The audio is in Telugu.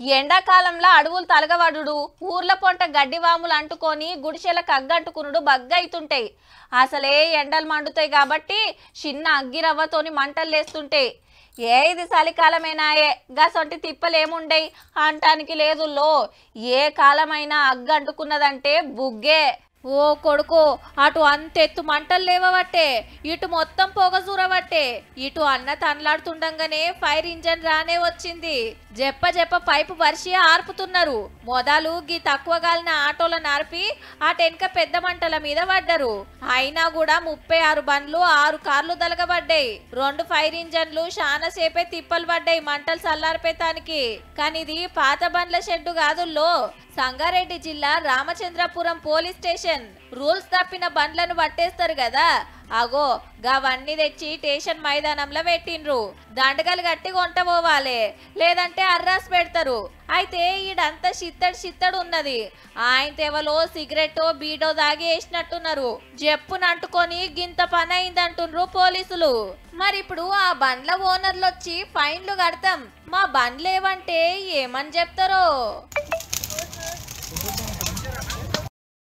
ఎండాకాలంలో అడవులు తలగవడుడు ఊర్ల పొంట గడ్డి వాములు అంటుకొని గుడిసెల కగ్గంటుకునుడు బగ్గైతుంటాయి అసలే ఎండలు మండుతాయి కాబట్టి చిన్న అగ్గిరవ్వతోని మంటలు లేస్తుంటాయి ఏ ఇది చలికాలమేనాయే గసొంటి తిప్పలేముండయి అంటానికి లేదు లో ఏ కాలమైనా అగ్గంటుకున్నదంటే బుగ్గే ఓ కొడుకు అటు అంతెత్తు మంటలు లేవబట్టే ఇటు మొత్తం పొగ చూరబట్టే ఇటు అన్న తనలాడుతుండగానే ఫైర్ ఇంజన్ రానే వచ్చింది జెప్ప జెప్ప పైపు పరిచి ఆర్పుతున్నారు మొదలు గీ తక్కువ గాలిన ఆటోల నార్పి అటెనక పెద్ద మంటల మీద పడ్డరు అయినా కూడా ముప్పై ఆరు బండ్లు ఆరు కార్లు దలగబడ్డాయి రెండు ఫైర్ ఇంజన్లు చాలా సేపే తిప్పలు పడ్డాయి మంటలు చల్లారిపేతానికి కానీ ఇది పాత బండ్ల షెడ్డు కాదుల్లో సంగారెడ్డి జిల్లా రామచంద్రపురం పోలీస్ స్టేషన్ రూల్స్ తప్పిన బండ్లను పట్టేస్తారు కదా అగో గవన్నీ తెచ్చి స్టేషన్ మైదానంలో పెట్టిండ్రు దండగలు గట్టి కొంట పోవాలి లేదంటే అర్రాస్ పెడతారు అయితే ఈడంతా చిత్తడి చిత్తడు ఉన్నది ఆయన తెవలో సిగరెట్టో బీడో దాగి వేసినట్టున్నారు జప్పునంటుకొని గింత పని అయిందంటుండ్రు పోలీసులు మరి ఇప్పుడు ఆ బండ్ల ఓనర్లు వచ్చి ఫైన్లు కడతాం మా బండ్లు ఏవంటే ఏమని చెప్తారో